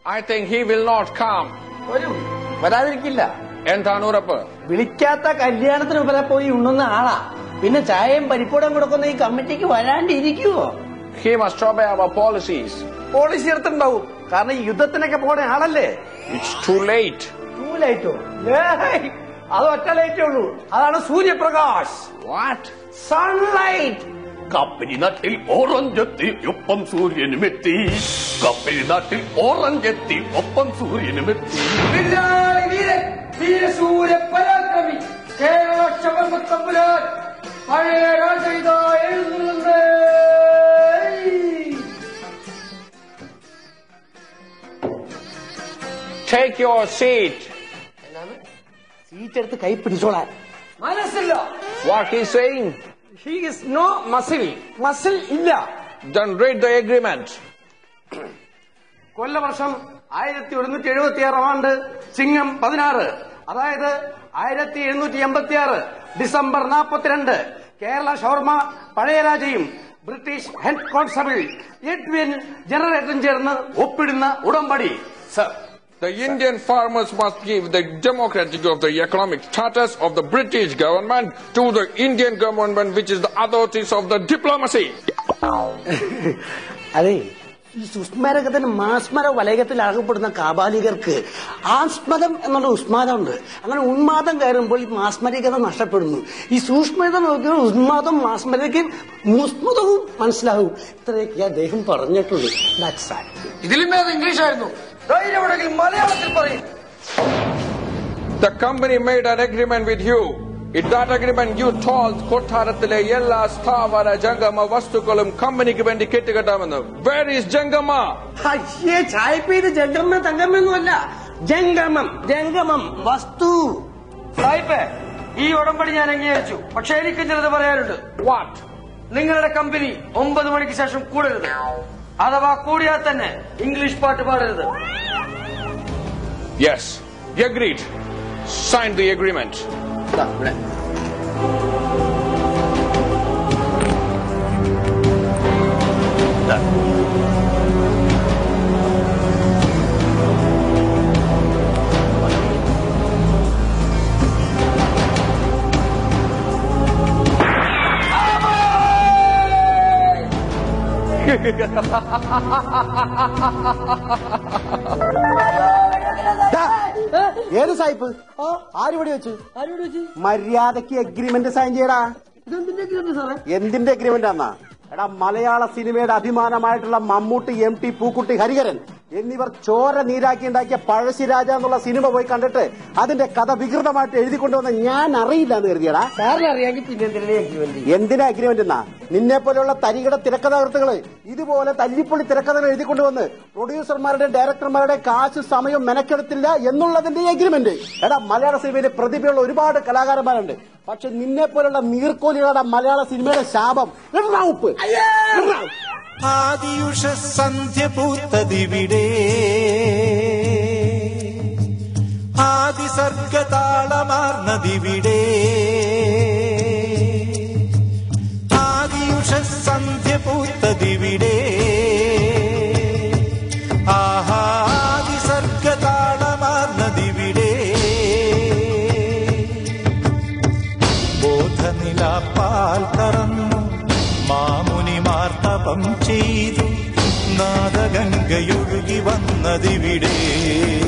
I think he will not come. വരും വരാതിരിക്കില്ല എന്താണ് ഉറപ്പ് വിളിക്കാത്ത കല്യാണത്തിന് വരെ പോയി ഉണ്ണുന്ന ആളാ പിന്നെ ചായയും പരിപ്പൂടം കൊടുക്കുന്ന ഈ കമ്മിറ്റിക്ക് വരാണ്ടിരിക്കുവോ He must obey our policies. Policy എടുത്തിട്ടുണ്ടാവും കാരണം ഈ യുദ്ധത്തിനൊക്കെ പോണ ആളല്ലേ It's too late. ടൂ ലൈറ്റോ അത് ഒറ്റ ലൈറ്റേ ഉള്ളൂ അതാണ് സൂര്യപ്രകാശ് What? സൺലൈറ്റ് കപ്പലി നാട്ടിൽ ഓറഞ്ചെത്തി ഒപ്പം സൂര്യനുമെത്തി കപ്പലി നാട്ടിൽ ഓറഞ്ചെത്തി ഒപ്പം സൂര്യനുമെത്തി പരാക്രമി കേരള ശബർമത്തമ്പുരാൻ പഴയ രാജ എഴുതുന്നുണ്ട് Take your seat. സീറ്റ് എടുത്ത് കൈ പിടിച്ചോളാൻ മനസ്സില്ല What he's saying? He is no muscle muscle ഇല്ല Then read the agreement. കൊല്ലവർഷം ആയിരത്തി ഒരുന്നൂറ്റി എഴുപത്തി ആറാം ആണ്ട് ചിങ്ങം പതിനാറ് അതായത് ആയിരത്തി എഴുന്നൂറ്റി എൺപത്തി ആറ് ഡിസംബർ നാൽപ്പത്തിരണ്ട് കേരള ഷവർമ പഴയരാജയും ബ്രിട്ടീഷ് ഹെഡ് കോൺസ്റ്റബിൾ എഡ്വിൻ ജനറേറ്ററും ചേർന്ന് ഒപ്പിടുന്ന ഉടമ്പടി sir The Indian farmers must give the democratic of the economic status of the British government to the Indian government, which is the authorities of the diplomacy. അതെ ഈ സുസ്മരകത്തിന് മാസ്മര വലയത്തിൽ അകപ്പെടുന്ന കാബാലികർക്ക് ആസ്മദം എന്നുള്ള ഉസ്മാദമുണ്ട് അങ്ങനെ ഉന്മാദം കയറുമ്പോൾ ഈ മാസ്മരികത നഷ്ടപ്പെടുന്നു ഈ സൂക്ഷ്മത നോക്കിയാൽ ഉന്മാദം മാസ്മരികയും മുസ്മതവും മനസ്സിലാവും ഇത്രയൊക്കെ അദ്ദേഹം പറഞ്ഞിട്ടുള്ളൂ That's all. ഇതിലും ഭേദം ഇംഗ്ലീഷ് ആയിരുന്നു ധൈര്യമുണ്ടെങ്കിൽ മലയാളത്തിൽ പറയും The company made an agreement with you. In that agreement, you told കൊട്ടാരത്തിലെ എല്ലാ സ്ഥാവര ജംഗമ വസ്തുക്കളും കമ്പനിക്ക് വേണ്ടി കെട്ടുകെട്ടാമെന്ന് വേർ ഈസ് ജംഗമ അയ്യേ ചായപ്പീത് ജംഗമ തങ്കമൊന്നുമല്ല ജംഗമം ജംഗമം വസ്തു സായിപ്പേ ഈ ഉടമ്പടി ഞാൻ അംഗീകരിച്ചു പക്ഷെ എനിക്ക് ചിലത് പറയാനുണ്ട് വാട്ട് നിങ്ങളുടെ കമ്പനി ഒമ്പത് മണിക്ക് ശേഷം കൂടരുത് അഥവാ കൂടിയാൽ തന്നെ ഇംഗ്ലീഷ് പാട്ട് പാടരുത് yes agreed sign the agreement ഏത് സായിപ്പ് ആര് ഇവിടെ വെച്ച് മര്യാദക്ക് എഗ്രിമെന്റ് സൈൻ ചെയ്യടാ എന്തിന്റെ എഗ്രിമെന്റ് ആന്നാ എടാ മലയാള സിനിമയുടെ അഭിമാനമായിട്ടുള്ള മമ്മൂട്ടി എം ടി പൂക്കുട്ടി ഹരിഹരൻ എന്നിവർ ചോര നീരാക്കി ഉണ്ടാക്കിയ പഴശ്ശിരാജ എന്നുള്ള സിനിമ പോയി കണ്ടിട്ട് അതിന്റെ കഥ വികൃതമായിട്ട് എഴുതി കൊണ്ടുവന്ന ഞാൻ അറിയില്ല എന്ന് കരുതിയടാ സാറിന് അറിയാമെങ്കിൽ പിന്നെ എന്തിനാ അഗ്രിമെന്റ് എന്തിനാ അഗ്രിമെന്റ് എന്നാ നിന്നെ പോലെയുള്ള തരികിട തിരക്കഥാകൃത്തുകള് ഇതുപോലെ തല്ലിപ്പൊളി തിരക്കഥകൾ എഴുതിക്കൊണ്ടുവന്ന് പ്രൊഡ്യൂസർമാരുടെ ഡയറക്ടർമാരുടെ കാശ് സമയം മെനക്കെടുത്തില്ല എന്നുള്ളതിന്റെ അഗ്രിമെന്റ് എടാ മലയാള സിനിമയിൽ പ്രതിഭയുള്ള ഒരുപാട് കലാകാരന്മാരുണ്ട് പക്ഷെ നിന്നെ പോലുള്ള നീർക്കോലികളാണ് മലയാള സിനിമയുടെ ശാപം ഇടറാ ഉപ്പ് ഇടറാ. ആദിയുഷ സന്ധ്യ പൂത്തതിവിടെ ആദിസർഗതാളമാർന്നതിവിടെ ആദിയുഷ സന്ധ്യ പൂത്തതിവിടെ ആഹാ ആദിസർഗതാളമാർന്നതിവിടെ ബോധനിലാപ്പാൽ കറന്നു മാമുനിമാർ തപം ചെയ്തു നാദഗംഗയൊഴുകി വന്നതിവിടെ